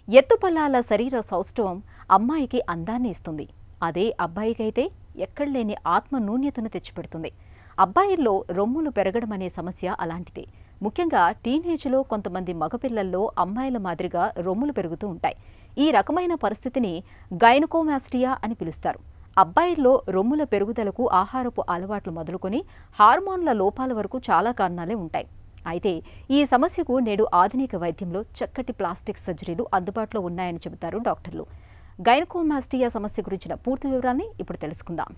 ఎత్తుపల్లాల శరీర సౌష్ఠవం అమ్మాయికి అందాన్ని ఇస్తుంది అదే అబ్బాయికైతే ఎక్కడలేని ఆత్మ నూన్యతను తెచ్చిపెడుతుంది అబ్బాయిల్లో రొమ్ములు పెరగడం అనే సమస్య అలాంటిదే ముఖ్యంగా టీనేజ్లో కొంతమంది మగపిల్లల్లో అమ్మాయిల మాదిరిగా రొమ్ములు పెరుగుతూ ఉంటాయి ఈ రకమైన పరిస్థితిని గైనకోమాస్టియా అని పిలుస్తారు అబ్బాయిల్లో రొమ్ముల పెరుగుదలకు ఆహారపు అలవాట్లు మొదలుకొని హార్మోన్ల లోపాల వరకు చాలా కారణాలే ఉంటాయి అయితే ఈ సమస్యకు నేడు ఆధునిక వైద్యంలో చక్కటి ప్లాస్టిక్ సర్జరీలు అందుబాటులో ఉన్నాయని చెబుతారు డాక్టర్లు గైనకోమాస్టియా సమస్య గురించిన పూర్తి వివరాన్ని ఇప్పుడు తెలుసుకుందాం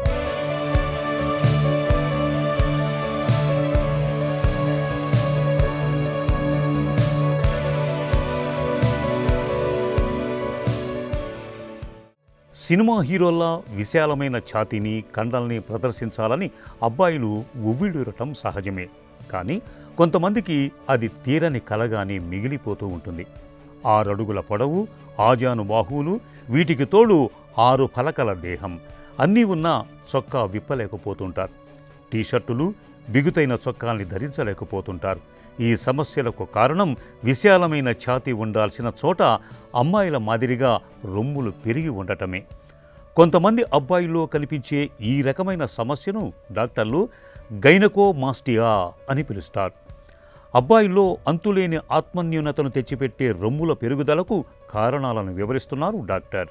సినిమా హీరోల్లా విశాలమైన ఛాతీని కండల్ని ప్రదర్శించాలని అబ్బాయిలు ఉవ్విళ్ళూరటం సహజమే కానీ కొంతమందికి అది తీరని కలగానే మిగిలిపోతూ ఉంటుంది ఆరడుగుల పొడవు ఆజాను బాహువులు వీటికి తోడు ఆరు పలకల దేహం అన్నీ ఉన్నా చొక్కా విప్పలేకపోతుంటారు టీషర్టులు బిగుతైన చొక్కాల్ని ధరించలేకపోతుంటారు ఈ సమస్యలకు కారణం విశాలమైన ఛాతీ ఉండాల్సిన చోట అమ్మాయిల మాదిరిగా రొమ్ములు పెరిగి ఉండటమే కొంతమంది అబ్బాయిల్లో కనిపించే ఈ రకమైన సమస్యను డాక్టర్లు గైనకోమాస్టియా అని పిలుస్తారు అబ్బాయిల్లో అంతులేని ఆత్మన్యూనతను తెచ్చిపెట్టే రొమ్ముల పెరుగుదలకు కారణాలను వివరిస్తున్నారు డాక్టర్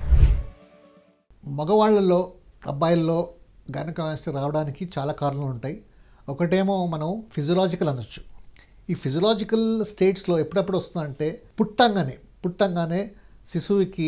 మగవాళ్ళలో అబ్బాయిల్లో గైనకాస్టి రావడానికి చాలా కారణాలు ఉంటాయి ఒకటేమో మనం ఫిజియలాజికల్ అనొచ్చు ఈ ఫిజియలాజికల్ స్టేట్స్లో ఎప్పుడెప్పుడు వస్తుందంటే పుట్టంగానే పుట్టంగానే శిశువుకి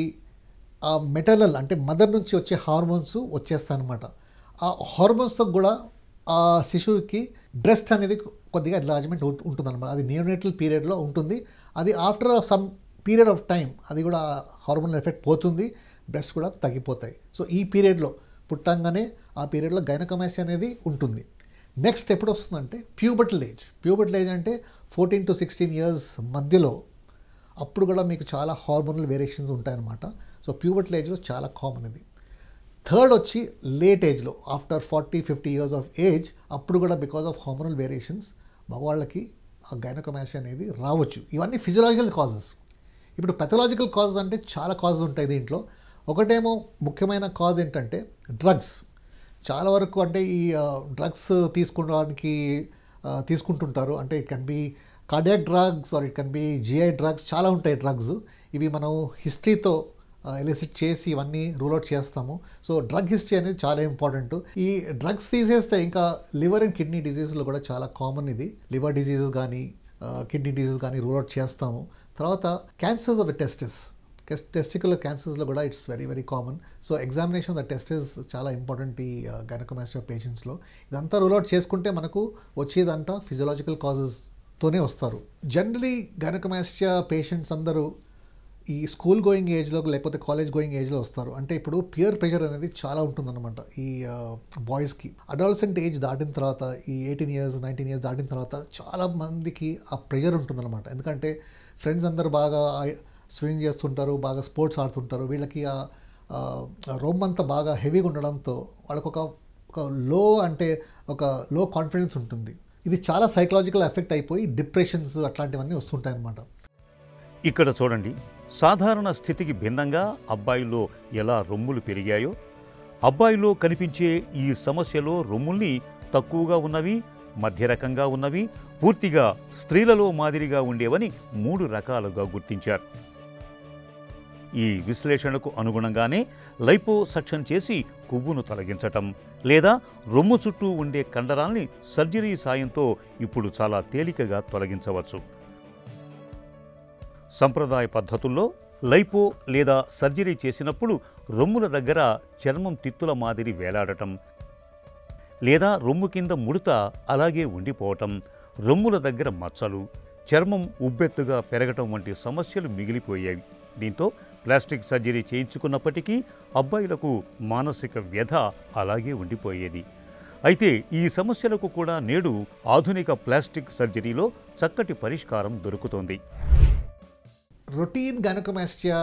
ఆ మెటర్నల్ అంటే మదర్ నుంచి వచ్చే హార్మోన్స్ వచ్చేస్తాయి అనమాట ఆ హార్మోన్స్తో కూడా ఆ శిశువుకి బ్రెస్ట్ అనేది కొద్దిగా ఎన్లార్జ్మెంట్ ఉంటుందన్నమాట అది నియోనేటల్ పీరియడ్లో ఉంటుంది అది after some period of time అది కూడా హార్మోనల్ ఎఫెక్ట్ పోతుంది బ్రెస్ట్ కూడా తగ్గిపోతాయి సో ఈ పీరియడ్లో పుట్టంగానే ఆ పీరియడ్లో గైనకమైసి అనేది ఉంటుంది నెక్స్ట్ ఎప్పుడు వస్తుందంటే ప్యూబర్టల్ ఏజ్ ప్యూబర్టల్ ఏజ్ అంటే ఫోర్టీన్ టు సిక్స్టీన్ ఇయర్స్ మధ్యలో అప్పుడు కూడా మీకు చాలా హార్మోనల్ వేరియేషన్స్ ఉంటాయన్నమాట సో ప్యూబర్టల్ ఏజ్లో చాలా కామన్ ఇది థర్డ్ వచ్చి లేట్ ఏజ్లో after forty fifty years of age అప్పుడు కూడా బికాస్ ఆఫ్ హార్మోనల్ వేరియేషన్స్ మగవాళ్ళకి ఆ గైనకమాసి అనేది రావచ్చు ఇవన్నీ ఫిజియలాజికల్ కాజెస్ ఇప్పుడు పెథలాజికల్ కాజెస్ అంటే చాలా కాజెస్ ఉంటాయి దీంట్లో ఒకటేమో ముఖ్యమైన కాజ్ ఏంటంటే డ్రగ్స్ చాలా వరకు అంటే ఈ డ్రగ్స్ తీసుకోవడానికి తీసుకుంటుంటారు అంటే it can be cardiac drugs or it can be GI drugs చాలా ఉంటాయి డ్రగ్స్ ఇవి మనం హిస్టరీతో ఎలిసిట్ చేసి ఇవన్నీ రూల్ అవుట్ చేస్తాము సో డ్రగ్ హిస్టరీ అనేది చాలా ఇంపార్టెంట్ ఈ డ్రగ్స్ తీసేస్తే ఇంకా లివర్ అండ్ కిడ్నీ డిజీజ్లో కూడా చాలా కామన్ ఇది లివర్ డిజీజెస్ కానీ కిడ్నీ డిజీజ్ కానీ రూల్ అవుట్ చేస్తాము తర్వాత cancers of the testis testicular క్యాన్సర్స్లో కూడా it's very very common so examination of the testis చాలా ఇంపార్టెంట్ ఈ గైనకోమాస్టియా పేషెంట్స్లో ఇదంతా రూల్ అవుట్ చేసుకుంటే మనకు వచ్చేదంతా ఫిజియలాజికల్ కాజెస్తోనే వస్తారు జనరలీ గైనకోమాస్టియా పేషెంట్స్ అందరూ ఈ స్కూల్ గోయింగ్ ఏజ్లో లేకపోతే కాలేజ్ గోయింగ్ ఏజ్లో వస్తారు అంటే ఇప్పుడు పియర్ ప్రెషర్ అనేది చాలా ఉంటుందన్నమాట ఈ బాయ్స్కి అడాల్సెంట్ ఏజ్ దాటిన తర్వాత ఈ ఎయిటీన్ ఇయర్స్ నైన్టీన్ ఇయర్స్ దాటిన తర్వాత చాలా మందికి ఆ ప్రెషర్ ఉంటుందన్నమాట ఎందుకంటే ఫ్రెండ్స్ అందరు బాగా స్విమ్మింగ్ చేస్తుంటారు బాగా స్పోర్ట్స్ ఆడుతుంటారు వీళ్ళకి ఆ రొమ్ అంతా బాగా హెవీగా ఉండడంతో వాళ్ళకు ఒక ఒక లో అంటే ఒక లో కాన్ఫిడెన్స్ ఉంటుంది ఇది చాలా సైకలాజికల్ ఎఫెక్ట్ అయిపోయి డిప్రెషన్స్ అట్లాంటివన్నీ వస్తుంటాయి అన్నమాట ఇక్కడ చూడండి సాధారణ స్థితికి భిన్నంగా అబ్బాయిలో ఎలా రొమ్ములు పెరిగాయో అబ్బాయిలో కనిపించే ఈ సమస్యలో రొమ్ముల్ని తక్కువగా ఉన్నవి మధ్య రకంగా ఉన్నవి పూర్తిగా స్త్రీలలో మాదిరిగా ఉండేవని మూడు రకాలుగా గుర్తించారు ఈ విశ్లేషణకు అనుగుణంగానే లైపో సక్షన్ చేసి కొవ్వును తొలగించటం లేదా రొమ్ము చుట్టూ ఉండే కండరాల్ని సర్జరీ సాయంతో ఇప్పుడు చాలా తేలికగా తొలగించవచ్చు సంప్రదాయ పద్ధతుల్లో లైపో లేదా సర్జరీ చేసినప్పుడు రొమ్ముల దగ్గర చర్మం తిత్తుల మాదిరి వేలాడటం లేదా రొమ్ము కింద ముడత అలాగే ఉండిపోవటం రొమ్ముల దగ్గర మచ్చలు చర్మం ఉబ్బెత్తుగా పెరగటం వంటి సమస్యలు మిగిలిపోయాయి దీంతో ప్లాస్టిక్ సర్జరీ చేయించుకున్నప్పటికీ అబ్బాయిలకు మానసిక వ్యధ అలాగే ఉండిపోయేది అయితే ఈ సమస్యలకు కూడా నేడు ఆధునిక ప్లాస్టిక్ సర్జరీలో చక్కటి పరిష్కారం దొరుకుతోంది రొటీన్ గైనకోమాస్టియా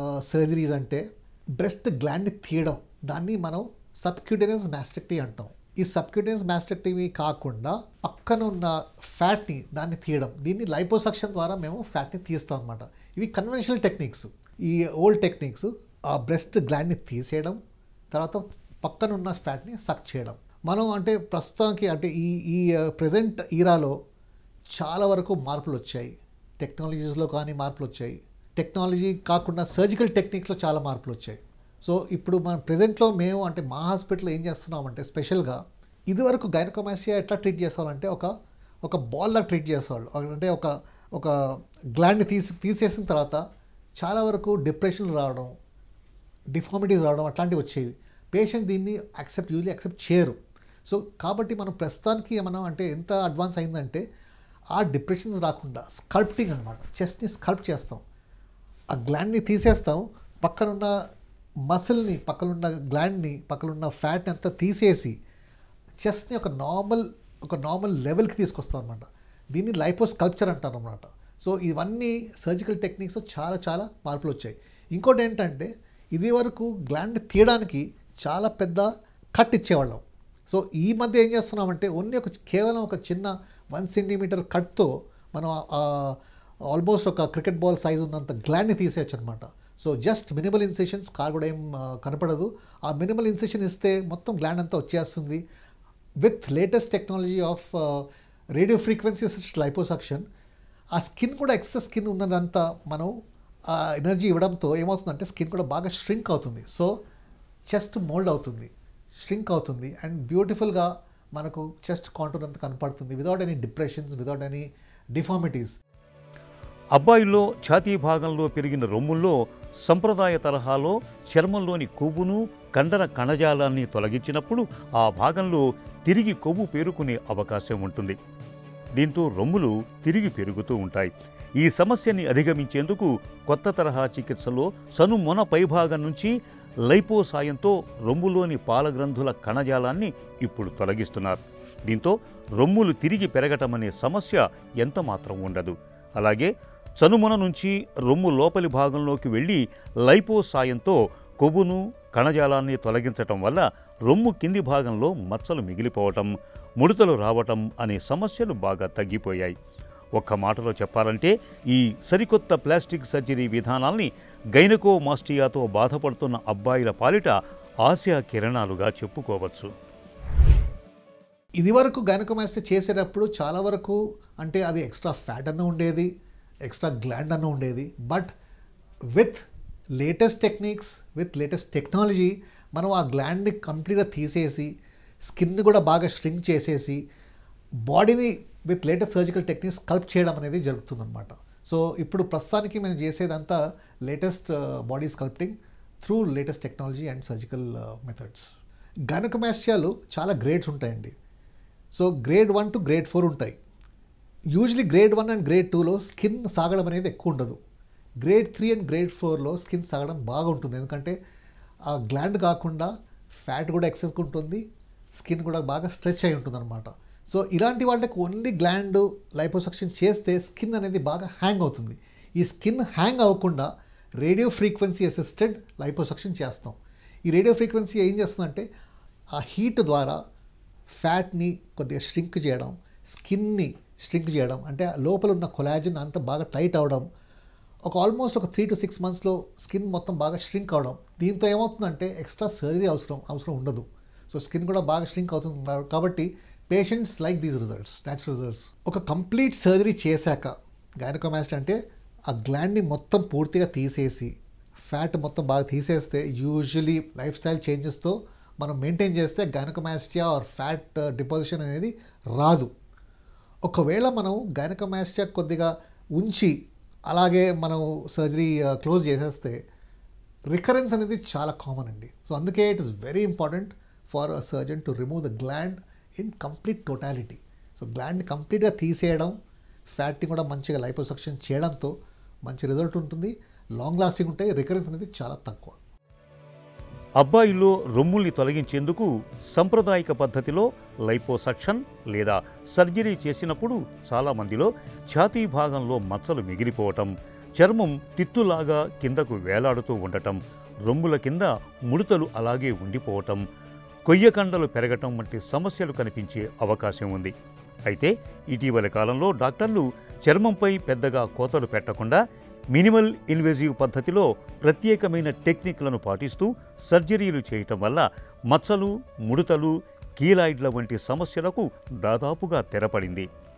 సర్జరీస్ అంటే బ్రెస్ట్ గ్లాండ్ని తీయడం దాన్ని మనం సబ్క్యూటేనియస్ మాస్టెక్టీ అంటాం ఈ సబ్క్యూటెన్స్ మాస్టెక్టమీ కాకుండా పక్కన ఉన్న ఫ్యాట్ని దాన్ని తీయడం దీన్ని లైపోసక్షన్ ద్వారా మేము ఫ్యాట్ని తీస్తాం అనమాట ఇవి కన్వెన్షనల్ టెక్నిక్స్ ఈ ఓల్డ్ టెక్నిక్స్ ఆ బ్రెస్ట్ గ్లాండ్ని తీసేయడం తర్వాత పక్కన ఉన్న ఫ్యాట్ని సక్ చేయడం మనం అంటే ప్రస్తుతానికి అంటే ఈ ఈ ప్రజెంట్ ఈరాలో చాలా వరకు మార్పులు వచ్చాయి టెక్నాలజీస్లో కానీ మార్పులు వచ్చాయి టెక్నాలజీ కాకుండా సర్జికల్ టెక్నిక్స్లో చాలా మార్పులు వచ్చాయి సో ఇప్పుడు మన ప్రజెంట్లో మేము అంటే మా హాస్పిటల్లో ఏం చేస్తున్నామంటే స్పెషల్గా ఇదివరకు గైనకోమాసియా ఎట్లా ట్రీట్ చేసేవాళ్ళంటే ఒక ఒక బాల్లా ట్రీట్ చేసేవాళ్ళు అంటే ఒక ఒక గ్లాండ్ని తీసి తీసేసిన తర్వాత చాలా వరకు డిప్రెషన్లు రావడం డిఫార్మిటీస్ రావడం అట్లాంటివి వచ్చేవి పేషెంట్ దీన్ని యాక్సెప్ట్ యూజువలీ యాక్సెప్ట్ చేయరు సో కాబట్టి మనం ప్రస్తుతానికి మనం అంటే ఎంత అడ్వాన్స్ అయిందంటే ఆ డిప్రెషన్స్ రాకుండా స్కల్ప్టింగ్ అనమాట చెస్ట్ని స్కల్ప్ చేస్తాం ఆ గ్లాండ్ని తీసేస్తాం పక్కనున్న మసిల్ని పక్కనున్న గ్లాండ్ని పక్కనున్న ఫ్యాట్ని అంతా తీసేసి చెస్ట్ని ఒక నార్మల్ ఒక నార్మల్ లెవెల్కి తీసుకొస్తాం అనమాట దీన్ని లైపో స్కల్ప్చర్ అంటారు అనమాట సో ఇవన్నీ సర్జికల్ టెక్నిక్స్ చాలా చాలా మార్పులు వచ్చాయి ఇంకోటి ఏంటంటే ఇది వరకు గ్లాండ్ తీయడానికి చాలా పెద్ద కట్ ఇచ్చేవాళ్ళం సో ఈ మధ్య ఏం చేస్తున్నామంటే ఓన్లీ ఒక కేవలం ఒక చిన్న వన్ సెంటీమీటర్ కట్తో మనం ఆల్మోస్ట్ ఒక క్రికెట్ బాల్ సైజ్ ఉన్నంత గ్లాండ్ని తీసేయచ్చు అనమాట సో జస్ట్ మినిమల్ ఇన్సెషన్స్ కార్ కూడా ఏం ఆ, కనపడదు ఆ మినిమల్ ఇన్సెషన్ ఇస్తే మొత్తం గ్లాండ్ అంతా వచ్చేస్తుంది with latest technology of radio frequency liposuction ఆ స్కిన్ కూడా ఎక్సెస్ స్కిన్ ఉన్నదంతా మనం ఆ ఎనర్జీ ఇవ్వడంతో ఏమవుతుందంటే స్కిన్ కూడా బాగా ష్రింక్ అవుతుంది సో చెస్ట్ మోల్డ్ అవుతుంది ష్రింక్ అవుతుంది అండ్ బ్యూటిఫుల్గా మనకు చెస్ట్ కాంటూర్ అంతా కనపడుతుంది without any depressions without any deformities అబ్బాయిల్లో ఛాతీ భాగంలో పెరిగిన రొమ్ముల్లో సంప్రదాయ తరహాలో చర్మంలోని కొవ్వును కండర కణజాలాన్ని తొలగించినప్పుడు ఆ భాగంలో తిరిగి కొవ్వు పేరుకునే అవకాశం ఉంటుంది దీంతో రొమ్ములు తిరిగి పెరుగుతూ ఉంటాయి ఈ సమస్యని అధిగమించేందుకు కొత్త తరహా చికిత్సలో సనుమొన పైభాగం నుంచి లైపో సాయంతో రొమ్ములోని పాలగ్రంథుల కణజాలాన్ని ఇప్పుడు తొలగిస్తున్నారు దీంతో రొమ్ములు తిరిగి పెరగటం అనే సమస్య ఎంత మాత్రం ఉండదు అలాగే చనుమొన నుంచి రొమ్ము లోపలి భాగంలోకి వెళ్ళి లైపో సాయంతో కొవ్వును కణజాలాన్ని తొలగించటం వల్ల రొమ్ము కింది భాగంలో మచ్చలు మిగిలిపోవటం ముడతలు రావటం అనే సమస్యలు బాగా తగ్గిపోయాయి ఒక్క మాటలో చెప్పాలంటే ఈ సరికొత్త ప్లాస్టిక్ సర్జరీ విధానాల్ని గైనకో మాస్టియాతో బాధపడుతున్న అబ్బాయిల పాలిట ఆశా కిరణాలుగా చెప్పుకోవచ్చు ఇది వరకు గైనకోమాస్టీ చేసేటప్పుడు చాలా వరకు అంటే అది ఎక్స్ట్రా ఫ్యాట్ అన్న ఉండేది ఎక్స్ట్రా గ్లాండ్ అన్న ఉండేది but with latest techniques with latest technology మనం ఆ గ్లాండ్ని కంప్లీట్గా తీసేసి స్కిన్ కూడా బాగా స్ట్రింగ్ చేసేసి బాడీని విత్ లేటెస్ట్ సర్జికల్ టెక్నిక్స్ కల్ప్ చేయడం అనేది జరుగుతుందన్నమాట సో ఇప్పుడు ప్రస్తుతానికి మేము చేసేదంతా latest body sculpting through latest technology and surgical methods గనకమాస్యాలు చాలా గ్రేడ్స్ ఉంటాయండి so grade one to grade four ఉంటాయి usually grade one and grade టూలో స్కిన్ సాగడం అనేది ఎక్కువ ఉండదు గ్రేడ్ త్రీ అండ్ గ్రేడ్ ఫోర్లో స్కిన్ సాగడం బాగా ఉంటుంది ఎందుకంటే ఆ గ్లాండ్ కాకుండా ఫ్యాట్ కూడా ఎక్సెస్గా ఉంటుంది స్కిన్ కూడా బాగా స్ట్రెచ్ అయి ఉంటుంది అనమాట సో ఇలాంటి వాళ్ళకి ఓన్లీ గ్లాండ్ లైపోసక్షన్ చేస్తే స్కిన్ అనేది బాగా హ్యాంగ్ అవుతుంది ఈ స్కిన్ హ్యాంగ్ అవ్వకుండా రేడియో ఫ్రీక్వెన్సీ అసిస్టెడ్ లైపోసక్షన్ చేస్తాం ఈ రేడియో ఫ్రీక్వెన్సీ ఏం చేస్తుందంటే ఆ హీట్ ద్వారా ఫ్యాట్ని కొద్దిగా స్ట్రింక్ చేయడం స్కిన్ని స్ట్రింక్ చేయడం అంటే ఆ లోపల ఉన్న కొలాజిన్ అంత బాగా టైట్ అవడం ఒక ఆల్మోస్ట్ ఒక త్రీ టు సిక్స్ మంత్స్లో స్కిన్ మొత్తం బాగా స్ట్రింక్ అవడం దీంతో ఏమవుతుందంటే ఎక్స్ట్రా సర్జరీ అవసరం అవసరం ఉండదు సో స్కిన్ కూడా బాగా స్ట్రింక్ అవుతుంది కాబట్టి patients like these results natural results ఒక కంప్లీట్ సర్జరీ చేశాక గైనకోమాస్ట్ అంటే ఆ గ్లాండ్ని మొత్తం పూర్తిగా తీసేసి ఫ్యాట్ మొత్తం బాగా తీసేస్తే యూజువలీ లైఫ్ స్టైల్ చేంజెస్తో మనం మెయింటైన్ చేస్తే గైనకోమాస్టియా ఆర్ ఫ్యాట్ డిపాజిషన్ అనేది రాదు ఒకవేళ మనం గైనకోమాస్టియా కొద్దిగా ఉంచి అలాగే మనం సర్జరీ క్లోజ్ చేసేస్తే రికరెన్స్ అనేది చాలా కామన్ అండి సో అందుకే it is very important for a surgeon to remove the gland in complete totality so గ్లాండ్ని కంప్లీట్గా తీసేయడం ఫ్యాట్ని కూడా మంచిగా లైపోసక్షన్ చేయడంతో మంచి రిజల్ట్ ఉంటుంది లాంగ్ లాస్టింగ్ ఉంటాయి రికరెన్స్ అనేది చాలా తక్కువ అబ్బాయిల్లో రొమ్ముల్ని తొలగించేందుకు సంప్రదాయక పద్ధతిలో లైపోసక్షన్ లేదా సర్జరీ చేసినప్పుడు చాలామందిలో ఛాతీ భాగంలో మచ్చలు మిగిలిపోవటం చర్మం తిత్తులాగా కిందకు వేలాడుతూ ఉండటం రొమ్ముల కింద ముడతలు అలాగే ఉండిపోవటం కొయ్యకండలు పెరగటం వంటి సమస్యలు కనిపించే అవకాశం ఉంది అయితే ఇటీవల కాలంలో డాక్టర్లు చర్మంపై పెద్దగా కోతలు పెట్టకుండా మినిమల్ ఇన్వేజివ్ పద్ధతిలో ప్రత్యేకమైన టెక్నిక్లను పాటిస్తూ సర్జరీలు చేయటం వల్ల మచ్చలు ముడతలు కీలాయిడ్ల వంటి సమస్యలకు దాదాపుగా తెరపడింది